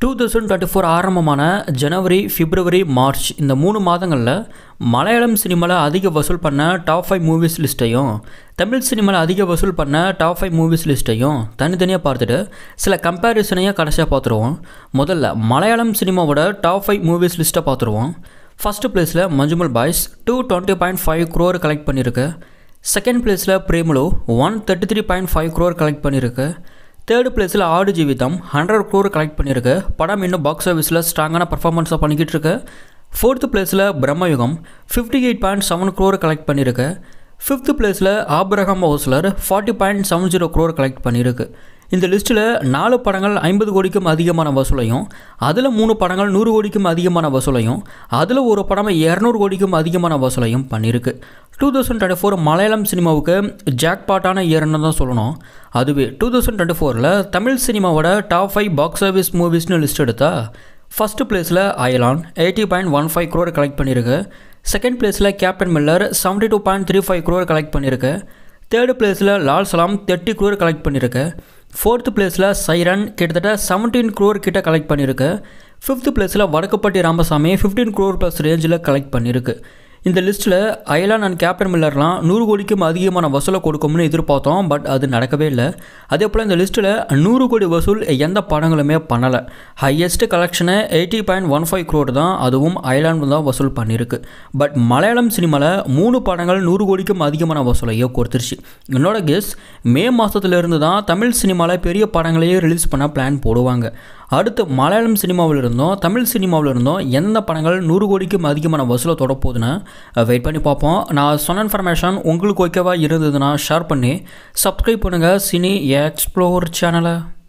two thousand twenty four ஆரம்பமான ஜனவரி பிப்ரவரி March இந்த மூணு மாதங்களில் மலையாளம் சினிமாவில் அதிக வசூல் பண்ண டாப் ஃபைவ் மூவிஸ் லிஸ்ட்டையும் தமிழ் சினிமாவில் அதிக வசூல் பண்ண டாப் ஃபைவ் மூவிஸ் லிஸ்ட்டையும் தனித்தனியாக பார்த்துட்டு சில கம்பேரிசனையும் கடைசியாக பார்த்துருவோம் முதல்ல மலையாளம் சினிமாவோட டாப் ஃபைவ் மூவிஸ் லிஸ்ட்டை பார்த்துருவோம் ஃபஸ்ட்டு பிளேஸில் Manjummel boys two twenty point five crore collect பண்ணியிருக்கு செகண்ட் பிளேஸில் Premalu one thirty three point five crore collect பண்ணியிருக்கு தேர்டு பிளேஸில் ஆடு ஜீவிதம் ஹண்ட்ரட் க்ரோர் கலெக்ட் பண்ணியிருக்கு படம் இன்னும் பாக்ஸ் ஆஃபீஸில் ஸ்ட்ராங்கான பர்ஃபார்மன்ஸாக பண்ணிக்கிட்டு இருக்கு ஃபோர்த்து பிளேஸில் Bramayugam fifty eight point seven crore collect பண்ணியிருக்கு ஃபிஃப்த்து பிளேஸில் Abraham Ozler forty point seven zero crore collect பண்ணியிருக்கு இந்த லிஸ்ட்டில் நாலு படங்கள் ஐம்பது கோடிக்கும் அதிகமான வசூலையும் அதில் மூணு படங்கள் நூறு கோடிக்கும் அதிகமான வசூலையும் அதில் ஒரு படம் இரநூறு கோடிக்கும் அதிகமான வசூலையும் பண்ணியிருக்கு two thousand twenty four Malayalam சினிமாவுக்கு ஜாக்பாட்டான இயர்னு தான் சொல்லணும் அதுவே டூ தௌசண்ட் டுவெண்ட்டி ஃபோரில் தமிழ் சினிமாவோட டாப் ஃபைவ் பாக்ஸ் ஆஃபீஸ் மூவிஸ்னு லிஸ்ட் எடுத்தால் ஃபஸ்ட்டு பிளேஸில் Ayalaan eighty point one five crore collect பண்ணியிருக்கு செகண்ட் பிளேஸில் Captain Miller seventy two point three five crore collect பண்ணியிருக்கு தேர்டு பிளேஸில் லால் சலாம் தேர்ட்டி க்ரோர் கலெக்ட் பண்ணியிருக்கு ஃபோர்த்து பிளேஸில் சைரன் கிட்டத்தட்ட செவன்டீன் க்ரோர் கிட்ட கலெக்ட் பண்ணியிருக்கு ஃபிஃப்த்து பிளேஸில் வடக்குப்பட்டி ராமசாமி ஃபிஃப்டீன் க்ரோர் ப்ளஸ் ரேஞ்சில் கலெக்ட் பண்ணியிருக்கு இந்த லிஸ்ட்டில் அயலான் அண்ட் கேப்டன் மில்லர்லாம் நூறு கோடிக்கும் அதிகமான வசூலை கொடுக்கும்னு எதிர்பார்த்தோம் பட் அது நடக்கவே இல்லை அதே போல் இந்த லிஸ்ட்டில் நூறு கோடி வசூல் எந்த படங்களுமே பண்ணலை ஹையஸ்ட் கலெக்ஷனை eighty point one five crore தான் அதுவும் அயலான் தான் வசூல் பண்ணியிருக்கு பட் மலையாளம் சினிமாவில் மூணு படங்கள் நூறு கோடிக்கும் அதிகமான வசூலையோ கொடுத்துருச்சு என்னோட கெஸ் மே மாதத்துலேருந்து தான் தமிழ் சினிமாவில் பெரிய படங்களையே ரிலீஸ் பண்ண பிளான் போடுவாங்க அடுத்து மலையாளம் சினிமாவில் இருந்தோம் தமிழ் சினிமாவில் இருந்தோம் எந்த படங்கள் நூறு கோடிக்கும் அதிகமான வசூலை தொடப்போகுதுன்னு வெயிட் பண்ணி பார்ப்போம் நான் சொன்ன இன்ஃபர்மேஷன் உங்களுக்கு ஓகேவா இருந்ததுன்னா ஷேர் பண்ணி சப்ஸ்கிரைப் பண்ணுங்கள் சினி எக்ஸ்ப்ளோர் சேனலை